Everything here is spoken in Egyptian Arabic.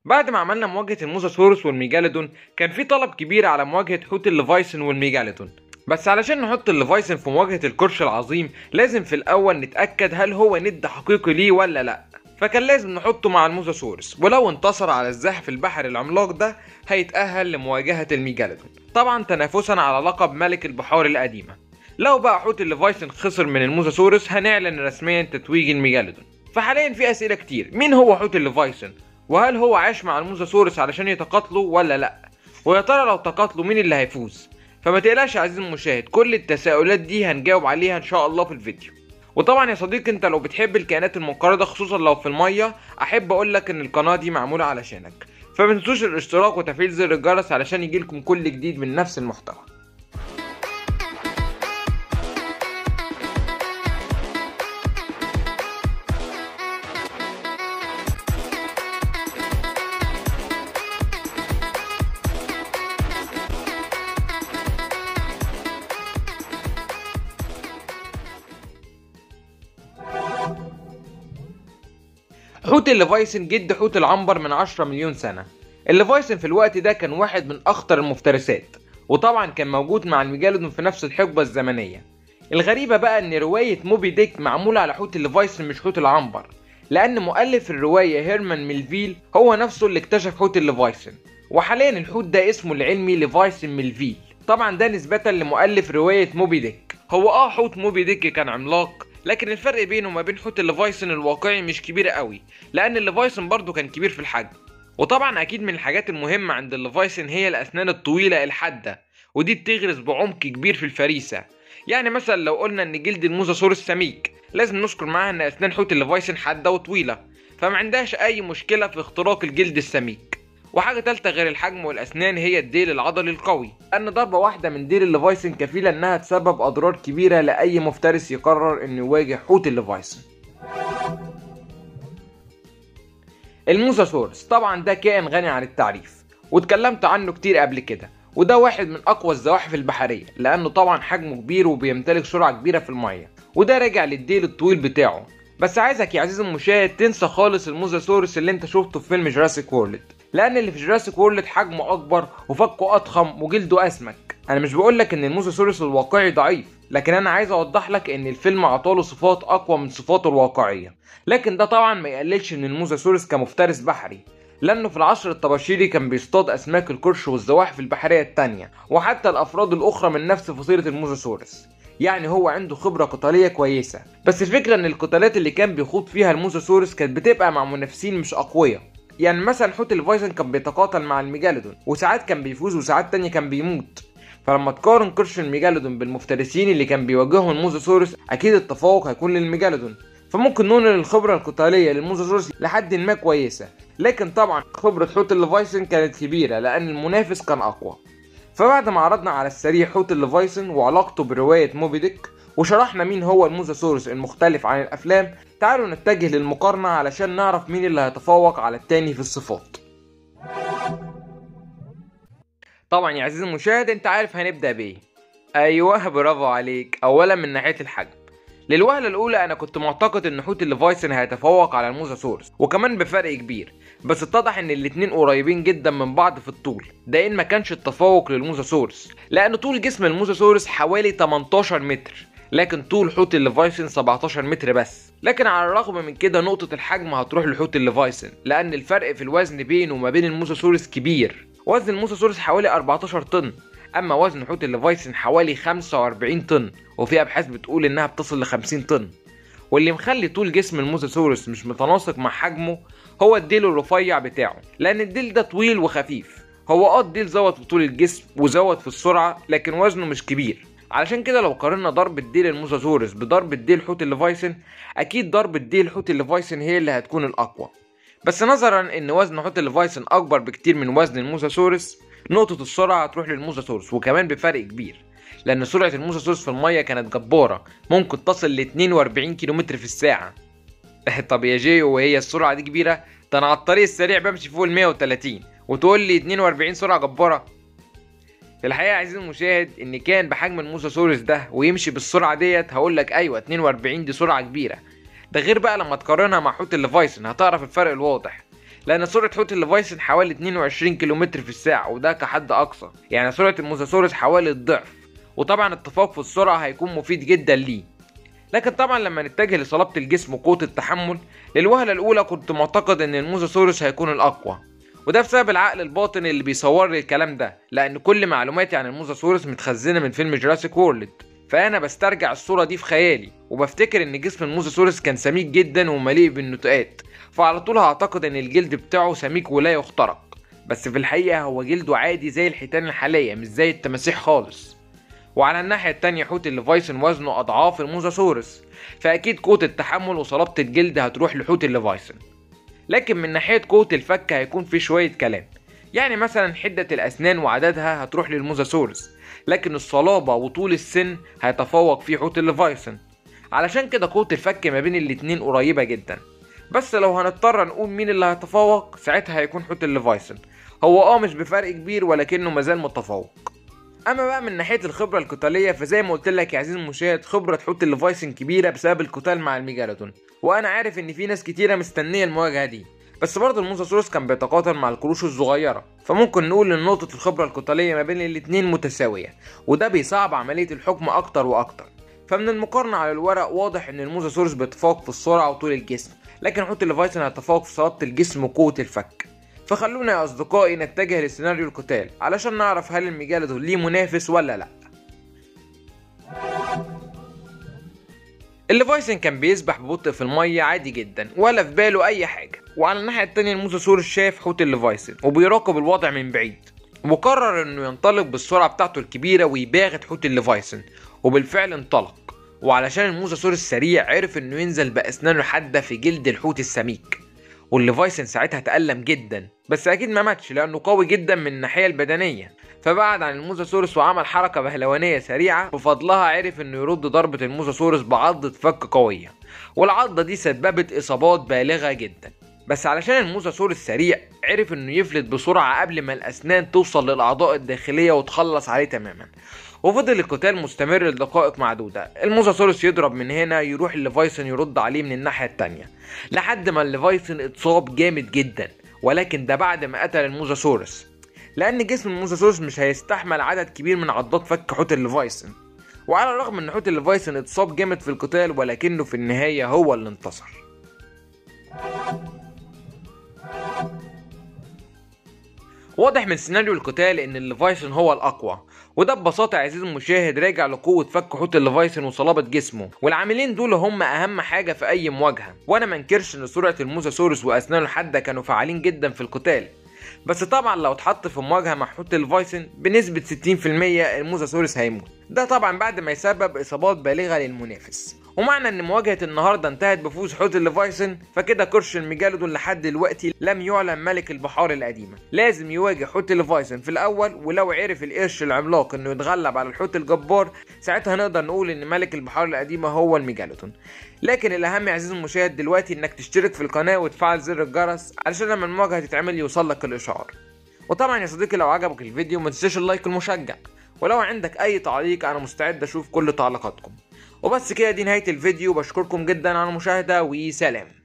بعد ما عملنا مواجهة الموساسورس والميجالودون كان في طلب كبير على مواجهة حوت الليفايسن والميجالودون بس علشان نحط الليفايسن في مواجهة القرش العظيم لازم في الأول نتأكد هل هو ند حقيقي ليه ولا لأ فكان لازم نحطه مع الموساسورس ولو انتصر على الزحف البحري العملاق ده هيتأهل لمواجهة الميجالودون طبعا تنافسا على لقب ملك البحار القديمة لو بقى حوت الليفايسن خسر من الموساسورس هنعلن رسميا تتويج الميجالودون فحاليا في أسئلة كتير مين هو حوت الليفايسن وهل هو عاش مع الموساسورس علشان يتقاتلوا ولا لا ويا ترى لو تقاتلوا مين اللي هيفوز فما تقلقش يا عزيزي المشاهد كل التساؤلات دي هنجاوب عليها ان شاء الله في الفيديو وطبعا يا صديقي انت لو بتحب الكائنات المنقرضه خصوصا لو في الميه احب اقول لك ان القناه دي معموله علشانك فما تنسوش الاشتراك وتفعيل زر الجرس علشان يجيلكم كل جديد من نفس المحتوى حوت الليفايسن جد حوت العنبر من 10 مليون سنة الليفايسن في الوقت ده كان واحد من أخطر المفترسات وطبعا كان موجود مع الميجالودون في نفس الحقبة الزمنية الغريبة بقى إن رواية موبي ديك معمولة على حوت الليفايسن مش حوت العنبر لأن مؤلف الرواية هيرمان ميلفيل هو نفسه اللي اكتشف حوت الليفايسن وحاليا الحوت ده اسمه العلمي ليفايسن ميلفيل طبعا ده نسبة لمؤلف رواية موبي ديك هو اه حوت موبي ديك كان عملاق لكن الفرق بينه وما بين حوت الليفايسن الواقعي مش كبير قوي لان الليفايسن برضه كان كبير في الحجم وطبعا اكيد من الحاجات المهمه عند الليفايسن هي الاسنان الطويله الحاده ودي بتغرس بعمق كبير في الفريسه يعني مثلا لو قلنا ان جلد الموزاسورس سميك لازم نذكر معاها ان اسنان حوت الليفايسن حاده وطويله فما عندهاش اي مشكله في اختراق الجلد السميك وحاجة تالتة غير الحجم والأسنان هي الديل العضلي القوي أن ضربة واحدة من ديل الليفايسن كفيلة إنها تسبب أضرار كبيرة لأي مفترس يقرر إنه يواجه حوت الليفايسن الموساسورس طبعا ده كائن غني عن التعريف واتكلمت عنه كتير قبل كده وده واحد من أقوى الزواحف البحرية لأنه طبعا حجمه كبير وبيمتلك سرعة كبيرة في المية وده راجع للديل الطويل بتاعه بس عايزك يا عزيزي المشاهد تنسى خالص الموزاسورس اللي انت شفته في فيلم جراسيك وورلد لان اللي في جراسيك وورلد حجمه اكبر وفكه اضخم وجلده اسمك انا مش بقول لك ان الموزاسورس الواقعي ضعيف لكن انا عايز اوضح لك ان الفيلم عطاله صفات اقوى من صفاته الواقعيه لكن ده طبعا ما يقللش من الموزاسورس كمفترس بحري لانه في العصر الطباشيري كان بيصطاد اسماك القرش والزواحف البحريه التانية وحتى الافراد الاخرى من نفس فصيله الموزاسورس يعني هو عنده خبرة قتالية كويسة بس الفكرة ان القتالات اللي كان بيخوض فيها الموزاسورس كانت بتبقى مع منافسين مش اقوياء يعني مثلا حوت الفايسن كان بيتقاتل مع الميجالودون وساعات كان بيفوز وساعات تانية كان بيموت فلما تقارن قرش الميجالودون بالمفترسين اللي كان بيواجههم الموزاسورس اكيد التفوق هيكون للميجالودون فممكن نقول ان الخبرة القتالية للموزاسورس لحد ما كويسة لكن طبعا خبرة حوت الليفايسن كانت كبيرة لان المنافس كان اقوى فبعد ما عرضنا على السريع حوت الليفايسن وعلاقته برواية موبي ديك وشرحنا مين هو الموزاسورس المختلف عن الافلام تعالوا نتجه للمقارنة علشان نعرف مين اللي هيتفوق على التاني في الصفات طبعا يا عزيزي المشاهد انت عارف هنبدأ بايه ايوه برافو عليك اولا من ناحية الحجم للوهلة الأولى أنا كنت معتقد إن حوت الليفايسن هيتفوق على الموزاسورس وكمان بفرق كبير بس اتضح إن الاتنين قريبين جدا من بعض في الطول ده إن ما كانش التفوق للموزاسورس لأن طول جسم الموزاسورس حوالي 18 متر لكن طول حوت الليفايسن 17 متر بس لكن على الرغم من كده نقطة الحجم هتروح لحوت الليفايسن لأن الفرق في الوزن بينه وما بين الموزاسورس كبير وزن الموزاسورس حوالي 14 طن اما وزن حوت الليفايسن حوالي 45 طن وفي ابحاث بتقول انها بتصل ل 50 طن واللي مخلي طول جسم الموزاسورس مش متناسق مع حجمه هو الديل الرفيع بتاعه لان الديل ده طويل وخفيف هو اه الديل زود في طول الجسم وزود في السرعه لكن وزنه مش كبير علشان كده لو قارنا ضربة ديل الموزاسورس بضربة ديل حوت الليفايسن اكيد ضربة ديل حوت الليفايسن هي اللي هتكون الاقوى بس نظرا ان وزن حوت الليفايسن اكبر بكتير من وزن الموزاسورس نقطة السرعة هتروح للموزاسورس وكمان بفرق كبير لأن سرعة الموزاسورس في المية كانت جبارة ممكن تصل ل 42 كيلومتر في الساعة طب يا جيو وهي السرعة دي كبيرة ده أنا على الطريق السريع بمشي فوق ال 130 وتقول لي 42 سرعة جبارة في الحقيقة عزيزي المشاهد إن كان بحجم الموزاسورس ده ويمشي بالسرعة ديت هقول لك أيوة 42 دي سرعة كبيرة ده غير بقى لما تقارنها مع حوت الليفايسن هتعرف الفرق الواضح لان سرعه حوت الليفايسن حوالي 22 كيلومتر في الساعه وده كحد اقصى يعني سرعه الموساسورس حوالي الضعف وطبعا التفوق في السرعه هيكون مفيد جدا ليه لكن طبعا لما نتجه لصلابة الجسم وقوة التحمل للوهلة الأولى كنت معتقد إن الموزاسورس هيكون الأقوى وده بسبب العقل الباطن اللي بيصور لي الكلام ده لأن كل معلوماتي عن الموزاسورس متخزنة من فيلم جراسيك وورلد فأنا بسترجع الصورة دي في خيالي وبفتكر إن جسم الموزاسورس كان سميك جدا ومليء بالنتوءات فعلى طول هعتقد إن الجلد بتاعه سميك ولا يخترق بس في الحقيقة هو جلده عادي زي الحيتان الحالية مش زي التماسيح خالص وعلى الناحية التانية حوت الليفايسن وزنه أضعاف الموزاسورس فأكيد قوة التحمل وصلابة الجلد هتروح لحوت الليفايسن لكن من ناحية قوة الفك هيكون في شوية كلام يعني مثلا حدة الأسنان وعددها هتروح للموزاسورس لكن الصلابة وطول السن هيتفوق فيه حوت الليفايسن علشان كده قوة الفك ما بين الاتنين قريبة جدا بس لو هنضطر نقول مين اللي هيتفوق ساعتها هيكون حوت الليفايسن هو اه مش بفرق كبير ولكنه مازال متفوق اما بقى من ناحيه الخبره القتاليه فزي ما قلت لك يا عزيزي المشاهد خبره حوت الليفايسن كبيره بسبب القتال مع الميجالودون وانا عارف ان في ناس كتيره مستنيه المواجهه دي بس برضه الموساسورس كان بيتقاتل مع القروش الصغيره فممكن نقول ان نقطه الخبره القتاليه ما بين الاتنين متساويه وده بيصعب عمليه الحكم اكتر واكتر فمن المقارنة على الورق واضح ان الموساسورس بيتفوق في السرعة وطول الجسم لكن حوت الليفايسن هيتفوق في صلابة الجسم وقوة الفك فخلونا يا اصدقائي نتجه لسيناريو القتال علشان نعرف هل الميجالودون ليه منافس ولا لا الليفايسن كان بيسبح ببطء في المية عادي جدا ولا في باله اي حاجة وعلى الناحية التانية الموساسورس شاف حوت الليفايسن وبيراقب الوضع من بعيد وقرر انه ينطلق بالسرعة بتاعته الكبيرة ويباغت حوت الليفايسن وبالفعل انطلق وعلشان الموساسورس سريع عرف انه ينزل باسنانه حادة في جلد الحوت السميك والليفايسن ساعتها تألم جدا بس اكيد ما ماتش لانه قوي جدا من الناحية البدنية فبعد عن الموزاسورس وعمل حركة بهلوانية سريعة بفضلها عرف انه يرد ضربة الموزاسورس بعضة فك قوية والعضة دي سببت اصابات بالغة جدا بس علشان الموزاسورس سريع عرف انه يفلت بسرعة قبل ما الاسنان توصل للاعضاء الداخلية وتخلص عليه تماما وفضل القتال مستمر لدقائق معدودة الموزاسورس يضرب من هنا يروح الليفايسن يرد عليه من الناحية التانية لحد ما الليفايسن اتصاب جامد جدا ولكن ده بعد ما قتل الموزاسورس لان جسم الموزاسورس مش هيستحمل عدد كبير من عضات فك حوت الليفايسن وعلى الرغم ان حوت الليفايسن اتصاب جامد في القتال ولكنه في النهاية هو اللي انتصر واضح من سيناريو القتال ان الليفايسن هو الاقوى وده ببساطة يا عزيزي المشاهد راجع لقوة فك حوت الليفايسن وصلابة جسمه والعاملين دول هم أهم حاجة في أي مواجهة وأنا منكرش إن سرعة الموساسورس وأسنانه الحادة كانوا فعالين جدا في القتال بس طبعا لو اتحط في مواجهة مع حوت الفايسن بنسبة 60% الموساسورس هيموت ده طبعا بعد ما يسبب إصابات بالغة للمنافس ومعنى ان مواجهة النهاردة انتهت بفوز حوت الليفايسن فكده كرش الميجالودون لحد دلوقتي لم يعلن ملك البحار القديمة لازم يواجه حوت الليفايسن في الاول ولو عرف القرش العملاق انه يتغلب على الحوت الجبار ساعتها نقدر نقول ان ملك البحار القديمة هو الميجالودون لكن الاهم يا عزيزي المشاهد دلوقتي انك تشترك في القناة وتفعل زر الجرس علشان لما المواجهة تتعمل يوصلك الاشعار وطبعا يا صديقي لو عجبك الفيديو ما تنساش اللايك المشجع ولو عندك اي تعليق انا مستعد اشوف كل تعليقاتكم وبس كده دي نهاية الفيديو بشكركم جدا على المشاهدة وسلام